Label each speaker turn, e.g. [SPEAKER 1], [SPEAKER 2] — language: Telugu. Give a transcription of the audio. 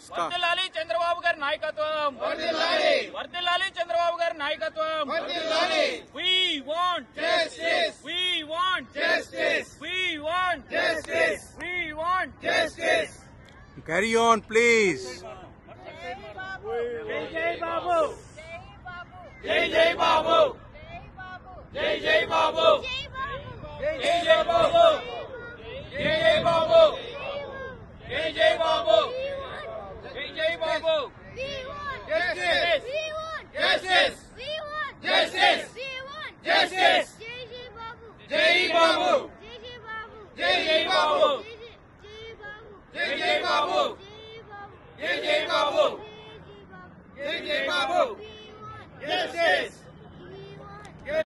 [SPEAKER 1] వర్దిల్లాలి చంద్రబాబు గారి నాయకత్వం వర్దిల్లాలి చంద్రబాబు గారి నాయకత్వం we want we want we want we want
[SPEAKER 2] carry on please
[SPEAKER 1] జై జై బాబు జై జై బాబు జై జై బాబు జై జై బాబు జై జై బాబు జై జై బాబు జై జై బాబు Justice. Justice. Justice. Justice. జై బాబు జై జై బాబు జై జై బాబు జై జై బాబు జై జై బాబు Justice.